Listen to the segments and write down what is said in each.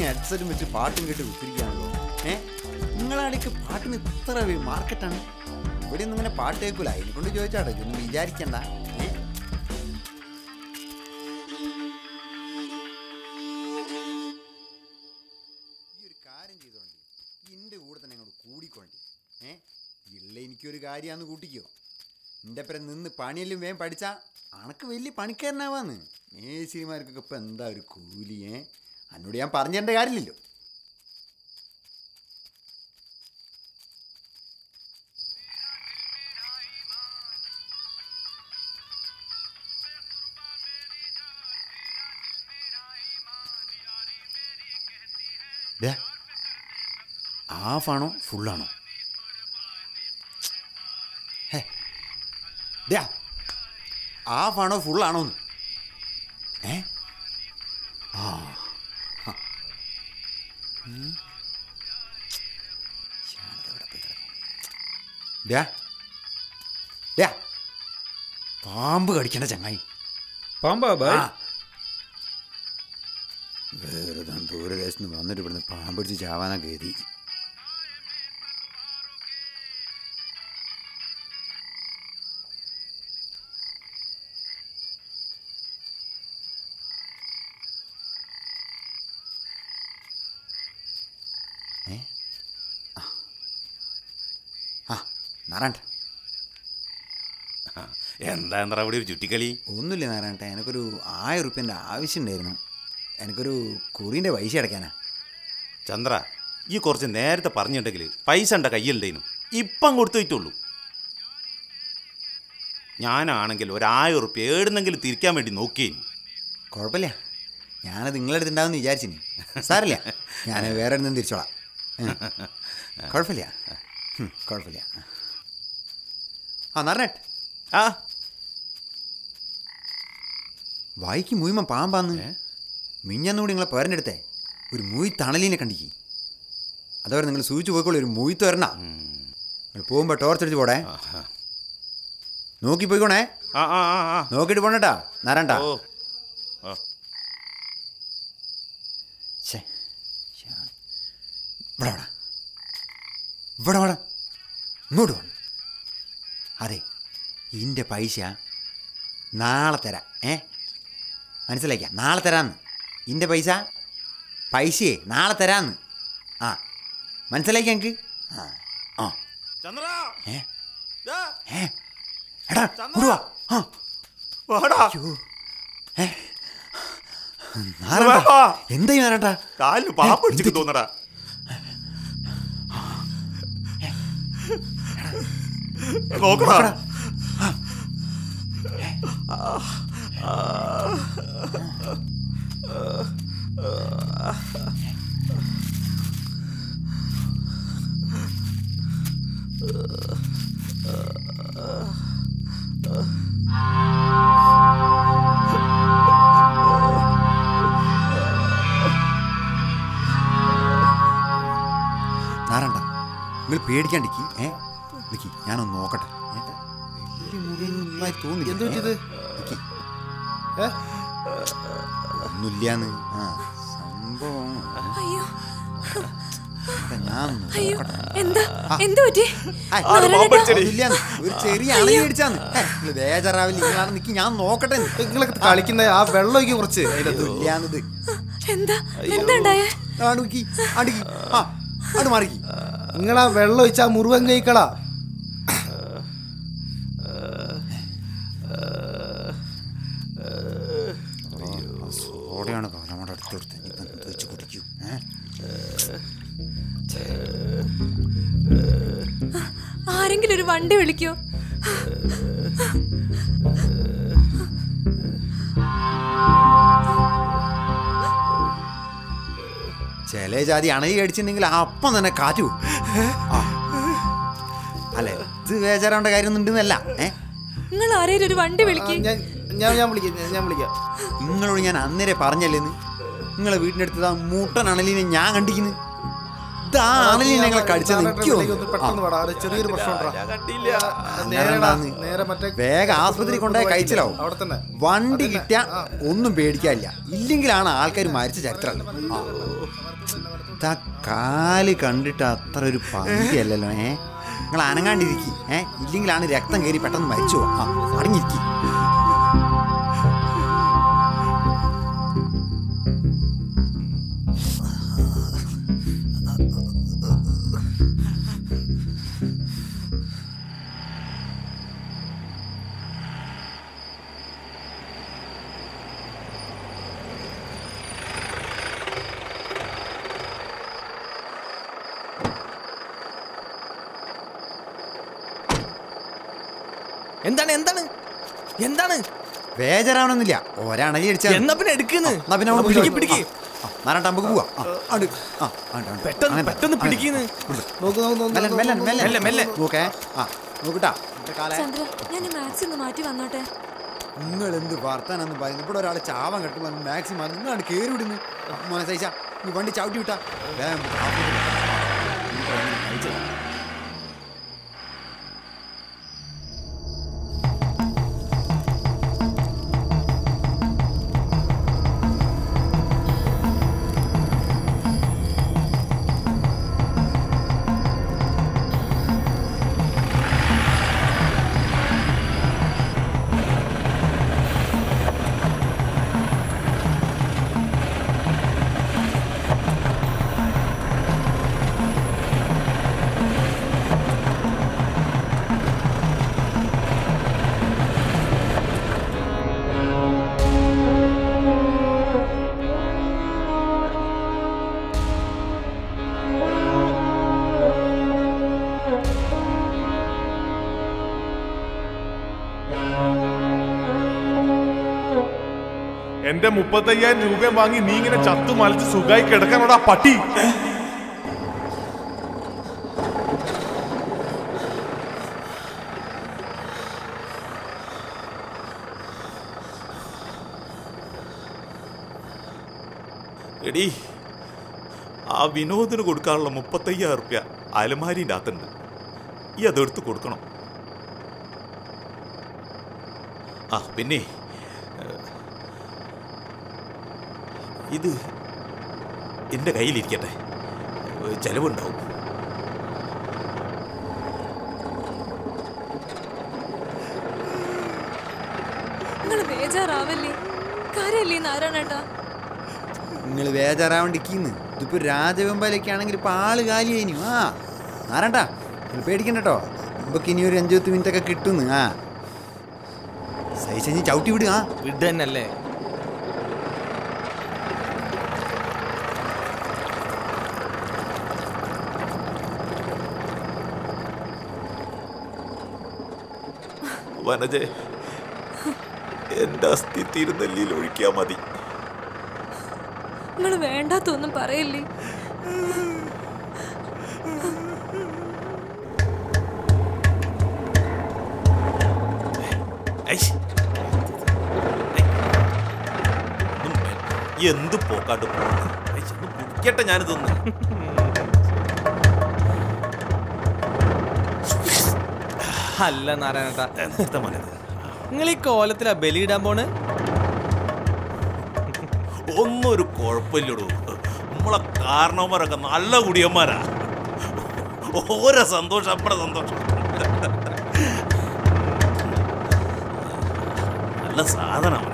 ഹെഡ്സെറ്റും വെച്ച് പാട്ടും കേട്ട് വിട്ടിരിക്കുകയാണല്ലോ ഏ നിങ്ങളാടേക്ക് പാട്ടിന് ഇത്ര മാർക്കറ്റാണ് ഇവിടെ ഒന്നും ഇങ്ങനെ പാട്ട് കേൾക്കൂല അതിനെ കൊണ്ട് ചോദിച്ചാട്ടോ ഇതൊന്നും വിചാരിക്കണ്ട ഏ ഈ ഒരു കാര്യം ചെയ്തോണ്ടി എൻ്റെ കൂടെ തന്നെ അങ്ങോട്ട് കൂടിക്കോണ്ടി ഏ ഇല്ല എനിക്കൊരു കാര്യമാന്ന് കൂട്ടിക്കോ എൻ്റെ പേരെ നിന്ന് പണിയെല്ലാം വേഗം പഠിച്ചാ അണക്ക് വലിയ പണിക്കാരനാവാന്ന് മേശിരിമാർക്കൊക്കെ ഇപ്പം എന്താ ഒരു കൂലി ഏ എന്നോട് ഞാൻ പറഞ്ഞേണ്ട കാര്യമില്ലല്ലോ ദേ, ഹാഫാണോ ഫുള്ളാണോ ഹേ ദേ, ഹാഫാണോ ഫുള്ളാണോ എന്ന് ഏ ആ ഹ. ഉം. ശാന്തവിടെ പോയി കിടക്കും. ദേ, ദേ, പാമ്പ് കടിക്കണ ചങ്ങായി പാമ്പാ ആ. ബായ് വെറുതെ ദൂരദേശത്ത് നിന്ന് വന്നിട്ട് ഇവിടുന്ന് പാമ്പടിച്ച് ചാവാനാ ഗതി ഏ ആ. ആ നാരായണ എന്താ എന്താ അവിടെ ഒരു ചുറ്റിക്കളി ഒന്നുമില്ല നാരായണ എനിക്കൊരു ആയിരം റുപ്യൻ്റെ ആവശ്യമുണ്ടായിരുന്നു എനിക്കൊരു കുറീൻ്റെ പൈസ അടയ്ക്കാനാ ചന്ദ്ര ഈ കുറച്ച് നേരത്തെ പറഞ്ഞിട്ടുണ്ടെങ്കിൽ പൈസ ഉണ്ട കയ്യിലുണ്ടേനും ഇപ്പം കൊടുത്തു വെച്ചുള്ളൂ ഞാനാണെങ്കിൽ ഒരായിരം ഉറുപ്പ്യ ഏടുന്നെങ്കിലും തിരിക്കാൻ വേണ്ടി നോക്കിയേനു കുഴപ്പമില്ല ഞാനത് നിങ്ങളടുത്ത് ഉണ്ടാവുമെന്ന് വിചാരിച്ചിനി സാറില്ല ഞാൻ വേറെ നിന്നും തിരിച്ചോളാം ഉം. കുഴപ്പമില്ല ഉം, കുഴപ്പമില്ല ആ നറനട്ട് ആ വായിക്ക് മൂയ്മ പാമ്പാന്ന് മിഞ്ഞന്നൂടി നിങ്ങളെ പേരൻ്റെ അടുത്തേ ഒരു മൂയി തണലിനെ കണ്ടിക്ക് അതവരെ നിങ്ങൾ സൂചിച്ച് പോയിക്കോളൂ ഒരു മൂയി തരണ നിങ്ങൾ പോകുമ്പോൾ ടോർച്ച് അടിച്ച് പോടേ നോക്കി പോയിക്കോണേ ആ ആ ആ ആ നോക്കിയിട്ട് പോണട്ടാ നാരായണ്ട ഓ ആ. ഛേ, ശ്ശാ. ഇവിടെ വാടാ ഇവിടെ വാടാ ഇങ്ങോട്ട് വേണം അതെ ഇതിൻ്റെ പൈസ നാളെ തരാം ഏ മനസ്സിലാക്കാം നാളെ തരാന്ന് ഇതിൻ്റെ പൈസ പൈസയെ നാളെ തരാന്ന് ആ മനസ്സിലാക്കി എനിക്ക് ആ ആ ചന്ദ്ര ഏ ദാ, ഏ എടാ ഇങ്ങോട്ട് വാ ആ വാടാ. അയ്യോ ഏ നാരായണ വാ. എന്തായി നാരായണ കാലിന് പാമ്പ് പിടിച്ചിട്ട് തോന്നടാ നോക്കടാ നാരണ്ട നിങ്ങൾ പേടിക്കാണ്ടിക്ക് ഏ നിക്കി ഞാനൊന്ന് നോക്കട്ടെ ഏ? വലിയ മുറിയൊന്നുമായി തോന്നില്ല എന്ത് പറ്റിയത്? നിക്കി. ഏ? ഒന്നുമില്ലാന്ന് ആ സംഭവം അയ്യോ ഇവിടെ ഞാൻ അയ്യോ നോക്കട്ടെ എന്താ എന്ത് പറ്റി ഹായ്, ആര് നാരായണേട്ടാ. പാമ്പടിച്ചടി? ഒന്നുമില്ലാന്ന്. ഒരു ചെറിയ അണലി അടിച്ചാന്ന് നിങ്ങൾ ബേജാറാവില്ല നിങ്ങളാണ് നിക്കി ഞാൻ നോക്കട്ടെ എന്ന്. നിങ്ങളൊക്കെ കളിക്കുന്ന ആ വെള്ളമൊക്കെ കുറച്ച് അതിനകത്ത് ഇല്ലാന്നത് എന്താ എന്താ ഉണ്ടായേ അടുക്കി അടുക്കി ആ അടു മാറിക്കി നിങ്ങൾ ആ വെള്ളം ഒഴിച്ച് ആ മുറുവൻ കഴിക്കളാ ഓടെയാണ് കാലമാടെ അടുത്തെടുത്ത് ഇനിയിപ്പം വെച്ച് കുടിക്കൂ ഏ ആരെങ്കിലും ഒരു വണ്ടി വിളിക്കോ ചില ജാതി അണലി കടിച്ചിട്ടുണ്ടെങ്കിൽ അപ്പം തന്നെ കാറ്റ് പോകും ആ. അല്ല ഇത് ബേജാറാവേണ്ട കാര്യമൊന്നും ഉണ്ടെന്നല്ല ഏ നിങ്ങൾ ആരെയും ഒരു വണ്ടി വിളിക്ക് ഞാൻ ഞാൻ ഞാൻ വിളിക്കാം ഞാൻ- ഞാൻ വിളിക്കാം നിങ്ങളോട് ഞാൻ അന്നേരെ പറഞ്ഞല്ലേന്ന് നിങ്ങളെ വീടിൻ്റെ അടുത്ത് ആ മൂട്ടൻ അണലിനെ ഞാൻ കണ്ടിക്കുന്നു ഇത് ആ അണലിനെ ഞങ്ങളെ കടിച്ചത് എനിക്ക് ഒന്ന് പെട്ടെന്ന് തോന്നുന്നു വാടാ അത് ചെറിയൊരു പ്രശ്നം ഉണ്ടെടാ. ഞാൻ കണ്ടില്ല നേരെടാ, ഉണ്ടാന്ന്. നേരെ മറ്റേ വേഗം ആസ്പത്രി കൊണ്ടുപോയി കഴിച്ചിലാവും അവിടെ തന്നെ വണ്ടി അതന്നെ. കിട്ടിയ ആ. ഒന്നും പേടിക്കാനില്ല ഇല്ലെങ്കിലാണ് ആൾക്കാർ മരിച്ച ചരിത്രം ആ. ഇതാ കാല് കണ്ടിട്ട് അത്ര ഒരു പന്തിയല്ലല്ലോ ഏ നിങ്ങൾ അനങ്ങാണ്ടിരിക്കി ഏ ഇല്ലെങ്കിലാണ് രക്തം കയറി പെട്ടെന്ന് മരിച്ചു പോകും. ആ അടങ്ങിയിരിക്കി എന്താണ് എന്താണ് എന്താണ് ബേജാറാവണമെന്നില്ല ഒരണലി അടിച്ചാൽ എന്നാ പിന്നെ എടുക്കുന്നു എന്നാ പിന്നെ നമുക്ക് പിടിക്ക് പോയി. പിടിക്ക് ആ, ആ, നാരായണ നമുക്ക് പോവാം ആ, ആണ്ട്. ആ, ആണ്ട്, ആണ്ട്. പെട്ടെന്ന് അങ്ങനെ, പെട്ടെന്ന് അങ്ങനെ. പിടിക്കുന്നു നോക്ക് നോക്ക് നോക്ക് മെല്ലെ, മെല്ലെ, മെല്ലെ. മെല്ലെ, മെല്ലെ. നോക്കേ ആ നോക്കട്ടാ കാലേ ചന്ദ്ര ഞാൻ ഈ മാക്സി ഒന്ന് മാറ്റി വന്നോട്ടെ നിങ്ങൾ എന്ത് വർത്താനെന്ന് പറയുന്നു ഇവിടെ ഒരാൾ ചാവാൻ കെട്ടുമ്പോൾ മാക്സിമം നിങ്ങളാണ് കയറി വിടുന്നു മോനെ സൈസ നീ വണ്ടി ചവിട്ടി വിട്ടാ വേഗം പോ, ആ പോയിട്ട് വാ. നീ ഇപ്പൊ എങ്ങനെ കഴിച്ചതാ? എന്റെ മുപ്പത്തയ്യായിരം രൂപയും വാങ്ങി നീ ഇങ്ങനെ ചത്തു മലച്ച് സുഖമായി കിടക്കാനോടാ പട്ടി എടീ ആ വിനോദിന് കൊടുക്കാനുള്ള മുപ്പത്തയ്യായിരം റുപ്യ അലമാരിൻ്റെ അകത്തുണ്ട് ഈ അതെടുത്ത് കൊടുക്കണം ആ പിന്നെ ഏഹ്, ഇത് എൻ്റെ കയ്യിലിരിക്കട്ടെ ഏഹ്, ചെലവുണ്ടാവും നിങ്ങൾ ബേജാറാവല്ലേ കാര്യല്ലേ നാരായണേട്ടാ നിങ്ങൾ ബേജാറാവണ്ടിരിക്കുന്നു ഇതിപ്പോ രാജവെമ്പാലൊക്കെ ആണെങ്കിൽ ഇപ്പൊ ആള് കാലിയായിനു ആ ആരണ്ടാ നിങ്ങൾ പേടിക്കണ്ട കേട്ടോ ഇപ്പൊക്കെ ഇനി ഒരു അഞ്ചു പത്ത് മിനിറ്റ് ഒക്കെ കിട്ടുന്നു ആ സൈസ നീ ചവിട്ടി വിടുക ആ വിട് തന്നെയല്ലേ വനജെ എൻ്റെ അസ്ഥി തിരുനെല്ലിയിൽ ഒഴിക്കാൻ മതി നിങ്ങൾ വേണ്ടാത്തൊന്നും പറയില്ലേ ഐശ്. ഐ. ഒന്നും വേ- എന്ത് പോക്കാട്ട് പോകുന്നു ഐശ്, ഒന്ന് കുടിക്കട്ടെ ഞാനിതൊന്ന് അല്ല നാരായണേട്ടാ എന്താ മനത് നിങ്ങൾ ഈ കോലത്തിലാ ബലിയിടാൻ പോണ് ഒന്നും ഒരു കുഴപ്പമില്ലടൂ നമ്മളെ കാരണവന്മാരൊക്കെ നല്ല കുടിയന്മാരാ ഓരോ സന്തോഷം അപ്പടെ സന്തോഷം നല്ല സാധനമാണ്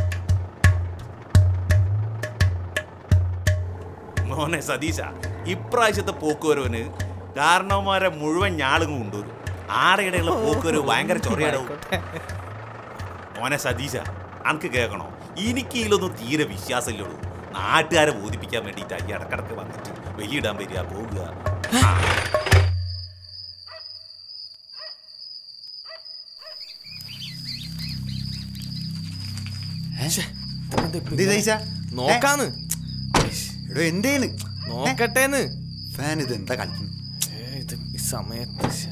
മോനെ സതീശ ഇപ്രാവശ്യത്തെ പോക്കുവരവന് കാരണവന്മാരെ മുഴുവൻ ഞാളും കൊണ്ടുവരും ആടെയിടെയുള്ള പോക്കുവരവ് ഭയങ്കര ചൊറയാടവും മോനെ സതീശ അനക്ക് കേൾക്കണോ എനിക്ക് ഇതിലൊന്നും തീരെ വിശ്വാസമില്ലുള്ളൂ നാട്ടുകാരെ ബോധിപ്പിക്കാൻ വേണ്ടിയിട്ടാ ഈ ഇടക്കിടക്ക് വന്നിട്ട് വെളിയിടാൻ വരിക പോകുക ആ. എന്ത് സൈസ നോക്കാന്ന് എടോ എന്തേന്ന് നോക്കട്ടേന്ന് ഫാൻ ഇത് എന്താ കളിക്കുന്നു ഏ, ഇത് ഈ സമയത്ത് ശ്ശെ.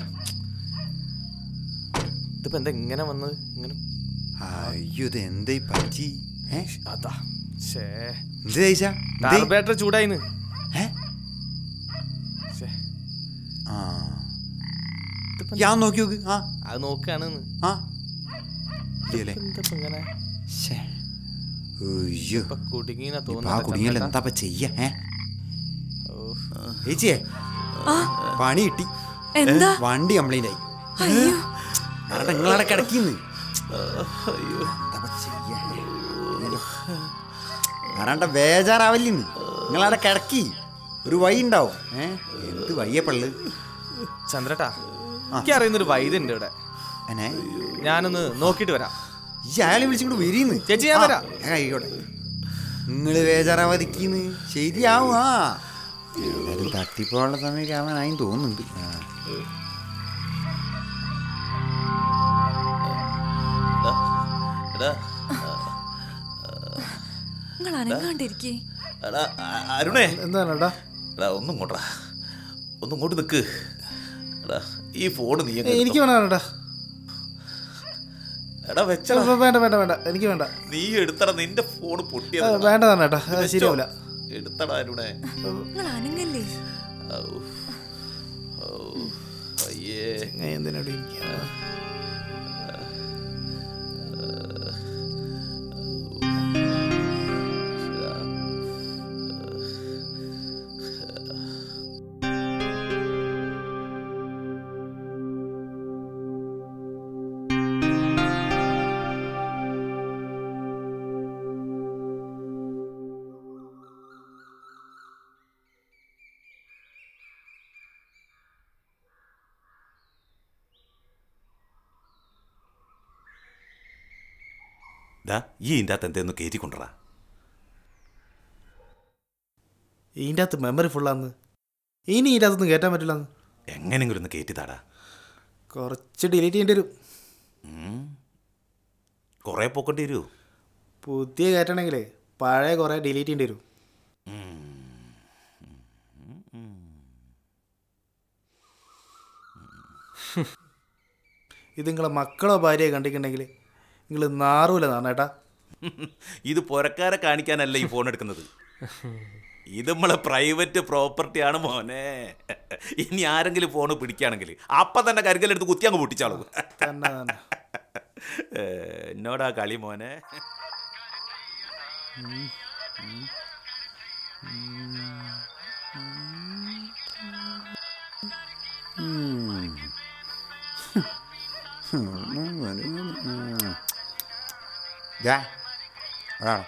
ഇതിപ്പോ എന്താ ഇങ്ങനെ വന്നത് ഇങ്ങനെ അയ്യോ ഇത് എന്തേ പറ്റി ഏ അതാ ഷേ എന്ത് സൈസ കാർബേറ്റർ ചൂടായിന്ന് ഏ ശ്ശെ. ആ ഇതിപ്പോ ഞാൻ നോക്കി നോക്ക് ആ അത് നോക്കുകയാണെന്ന് ആ ഇല്ലല്ലേ എന്താ ഇപ്പൊ ഇങ്ങനെ ശ്ശേ. അയ്യോ ഇപ്പൊ കുടുങ്ങിന ഇപ്പൊ ആ കുടുങ്ങിയാൽ എന്താ ചെയ്യാ ഏ ഓ ചേച്ചിയെ ആ പണി കിട്ടി എന്താ വണ്ടി കംപ്ലൈന്റ് ആയി അയ്യോ കാരണം നിങ്ങളവിടെ കിടക്കിന്ന് ആരാണ്ട ബേജാറാവല്ലിന്ന് നിങ്ങളവിടെ കിടക്കി ഒരു വഴി ഉണ്ടാവും ഏ എന്ത് വയ്യ പള്ളു ചന്ദ്രട്ടാ എനിക്ക് അറിയുന്നൊരു വൈദ്യുണ്ട് ഇവിടെ എന്നെ ഞാനൊന്ന് നോക്കിയിട്ട് വരാം ഈ അയാളെ വിളിച്ചിങ്ങോട്ട് വരീന്ന് ചേച്ചി, ഞാൻ ആ, വരാം. ഞാൻ ആയിക്കോട്ടെ നിങ്ങള് ബേജാറാവാതിരിക്കുന്നു ശരിയാവും ആ എല്ലാരും തട്ടിപ്പോള്ള സമയമൊക്കെ ആവാനായി തോന്നുന്നുണ്ട് ആ. എടാ നിങ്ങൾ അനങ്ങാണ്ടിരിക്കേ എടാ അ- അരുണേ എന്താണ് ഏട്ടാ എടാ ഒന്നും ഇങ്ങോട്ടാ ഒന്നും ഇങ്ങോട്ട് നിക്ക് എടാ ഈ ഫോൺ നീ അങ്ങ് ഏയ്, എനിക്ക് എടുത്തോ. വേണം ഏട്ടാ എടാ വെച്ചടാ വേ- വേണ്ട വേണ്ട വേണ്ട എനിക്ക് വേണ്ട നീ എടുത്തടാ നിന്റെ ഫോൺ ആ, പൊട്ടിയത് വേണ്ടതാണ് ഏട്ടാ അത് ശരിയാവില്ല എടുത്തടാ അരുണേ നിങ്ങൾ അനങ്ങല്ലേ ഔ. ഔ. അയ്യേ ഞാൻ എന്തിനാടി ഇരിക്കുക? ഡാ ഈ ഇതിൻ്റെ അകത്ത് എന്തേന്ന് കയറ്റിക്കൊണ്ടറാ ഇതിൻ്റെ അകത്ത് മെമ്മറി ഫുള്ളാന്ന് ഇനി ഇതിൻ്റെ അകത്തൊന്നും കയറ്റാൻ പറ്റില്ലെന്ന് എങ്ങനെങ്കിലും ഒന്ന് കയറ്റിത്താടാ കുറച്ച് ഡിലീറ്റ് ചെയ്യേണ്ടി വരും കുറേ പോക്കേണ്ടി വരുമോ പുതിയ കയറ്റണമെങ്കിലേ പഴയ കുറേ ഡിലീറ്റ് ചെയ്യേണ്ടി വരും ഇത് നിങ്ങളെ മക്കളോ ഭാര്യയോ കണ്ടിട്ടുണ്ടെങ്കിൽ നിങ്ങൾ നാറൂല നാണേട്ടാ ഇത് പുരക്കാരെ കാണിക്കാനല്ല ഈ ഫോൺ എടുക്കുന്നത് ഇത് നമ്മളെ പ്രൈവറ്റ് പ്രോപ്പർട്ടി ആണ് മോനെ ഇനി ആരെങ്കിലും ഫോൺ പിടിക്കുകയാണെങ്കിൽ അപ്പം തന്നെ കരുകലെടുത്ത് കുത്തി അങ്ങ് പൊട്ടിച്ചാളും തന്നെ തന്നെ ഏ, എന്നോടാ കളി മോനെ ദാ, ഒരാള്.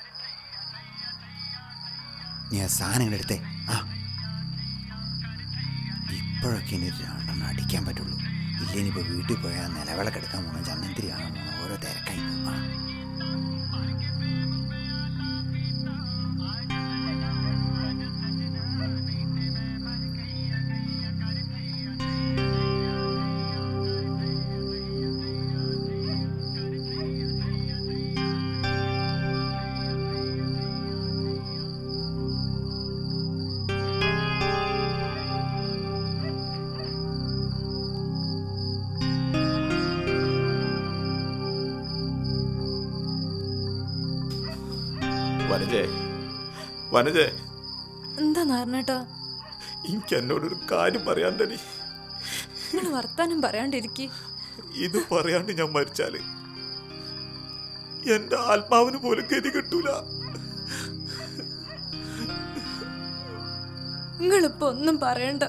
നീ ആ സാധനങ്ങൾ എടുത്തേ ആ ഇപ്പോഴൊക്കെ ഇനി രണ്ടെണ്ണം അടിക്കാൻ പറ്റുള്ളൂ ഇല്ലേനിപ്പോ വീട്ടിൽ പോയാൽ നിലവിളക്ക് എടുക്കാൻ പോകണം ചന്ദനത്തിരി കാണാൻ പോകണം ഓരോ തിരക്കായി പോകും. ആ വനജേ വനജേ എന്താ നാരണേട്ടാ എനിക്ക് എന്നോടൊരു കാര്യം പറയാണ്ടടി നിങ്ങൾ വർത്താനം പറയാണ്ടിരിക്കേ ഇത് പറയാണ്ട് ഞാൻ മരിച്ചാല് എന്റെ ആത്മാവിന് പോലും ഗതി കിട്ടൂല നിങ്ങളിപ്പോ ഒന്നും പറയണ്ട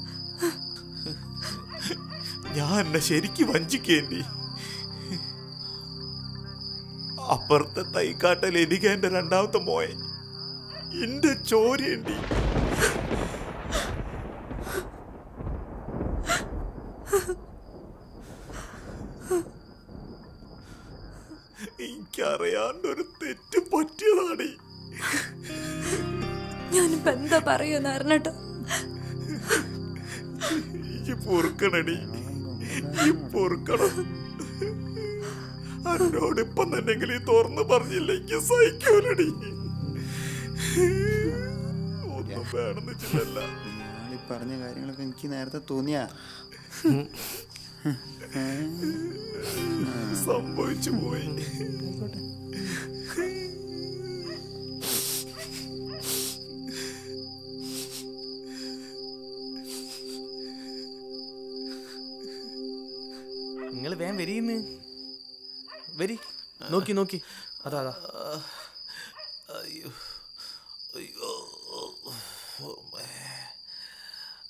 ഞാൻ എന്നെ ശരിക്ക് വഞ്ചിക്കേണ്ടി അപ്പുറത്തെ തൈക്കാട്ടൽ എനിക്ക് എന്റെ രണ്ടാമത്തെ മോയെ എന്റെ ചോരയുണ്ടി എനിക്കറിയാണ്ടൊരു തെറ്റ് പറ്റിയതാണ് ഞാനിപ്പോ എന്താ പറയൂ നാരണേട്ടാ ഈ പൊറുക്കണടി ഈ പൊറുക്കണം എന്നോട് ഇപ്പം തന്നെങ്കിലും ഈ തുറന്ന് പറഞ്ഞില്ല എനിക്ക് സഹിക്കൂലടി ഒന്നും വേണമെന്ന് വെച്ചിട്ടല്ല ഇയാളീ പറഞ്ഞ കാര്യങ്ങളൊക്കെ എനിക്ക് നേരത്തെ തോന്നിയാ സംഭവിച്ചു പോയി നിങ്ങൾ വേഗം വരീന്ന് വരി നോക്കി നോക്കി അതാ അതാ അയ്യോ അയ്യോ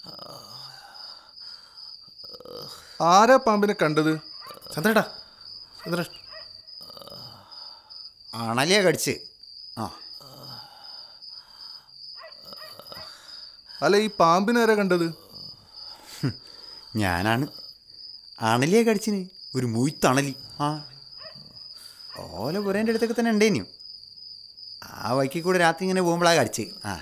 ആരാ പാമ്പിനെ കണ്ടത് ചന്ദ്രേട്ടാ ചന്ദ്ര അണലിയെ കടിച്ച് ആ അല്ല ഈ പാമ്പിനെ ആരാ കണ്ടത് ഞാനാണ് അണലിയെ കടിച്ചിന് ഒരു മുയ്ത്തണലി ആ ഓല പുരേൻ്റെ അടുത്തൊക്കെ തന്നെ ഉണ്ടേനു ആ വഴിക്ക് കൂടെ രാത്രി ഇങ്ങനെ പോകുമ്പോഴാണ് കടിച്ച് ആ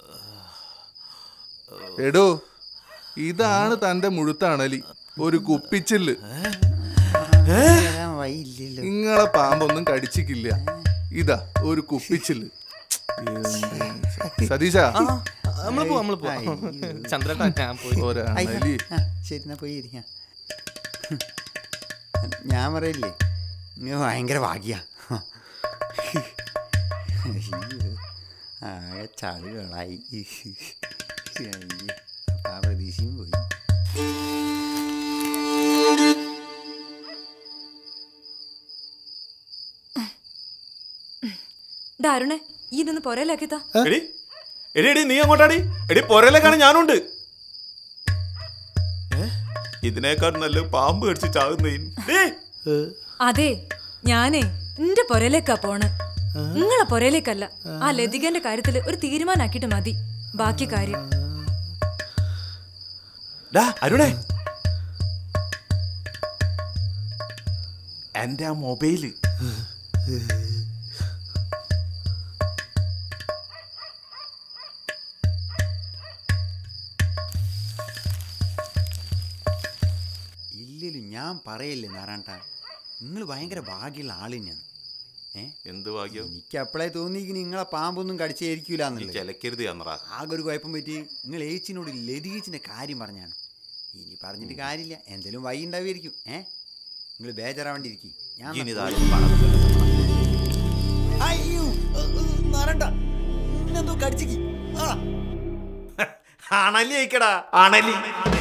എടോ ഇതാണ് തന്റെ മുഴുത്ത അണലി ഒരു കുപ്പിച്ചില്ല് വരാൻ വഴിയില്ലല്ലോ നിങ്ങളെ പാമ്പൊന്നും കടിച്ചിക്കില്ല ഇതാ ഒരു കുപ്പിച്ചില്ല് സതീശ നമ്മള് പോവാ നമ്മള് പോവാ അയ്യോ. ചന്ദ്രേട്ടാ ഞാൻ പോയി ഐ, ഒരണലി ആ, ശരി എന്നാ പോയി ഇരിക്കാം ഞാൻ പറയില്ലേ ഇങ്ങ് ഭയങ്കര ഭാഗ്യ ആകെ ചളുകളായി അയ്യോ. ആ പ്രതീക്ഷയും പോയി ദാരുണേ ഈ നിന്ന് പൊരയിലാക്കിത്താ എടി എടി എടി നീ അങ്ങോട്ടാടി എടി പൊരയിലേക്കാണ് ഞാനുണ്ട് ഏ? ഇതിനേക്കാൾ നല്ല പാമ്പ് കടിച്ച് ചാകുന്നേ അതെ ഞാനേ എന്റെ പൊരയിലേക്കാ പോണ് നിങ്ങളെ പൊരയിലേക്കല്ല ആ ലതികന്റെ കാര്യത്തില് ഒരു തീരുമാനാക്കിയിട്ട് മതി ബാക്കി കാര്യം ഡാ അരുണേ എന്റെ ആ മൊബൈല് ഇല്ലല്ലോ ഞാൻ പറയില്ലേ നാരായണ നിങ്ങൾ ഭയങ്കര ഭാഗ്യമുള്ള ആൾ തന്നെയാണ് ഏ എന്ത് ഭാഗ്യം എനിക്ക് അപ്പോഴേ തോന്നിക്ക് നിങ്ങളെ പാമ്പൊന്നും കടിച്ചേരിക്കൂല നീ എന്നുള്ളത് ചെലക്കരുത് എന്നറാ ആകെ ഒരു കുഴപ്പം പറ്റി നിങ്ങൾ ഏച്ചിനോട് ലതികച്ചിൻ്റെ കാര്യം പറഞ്ഞാണ് ഇനി പറഞ്ഞിട്ട് കാര്യമില്ല എന്തെങ്കിലും വൈ ഉണ്ടാവുമായിരിക്കും ഏ നിങ്ങൾ ബേജാറാവേണ്ടിയിരിക്കും ഞാൻ ഇനി ഇതാരും പറഞ്ഞു അയ്യോ നാരണ്ട എന്തോ കടിച്ചിക്ക് ആ അണലി അയക്കടാ അണലി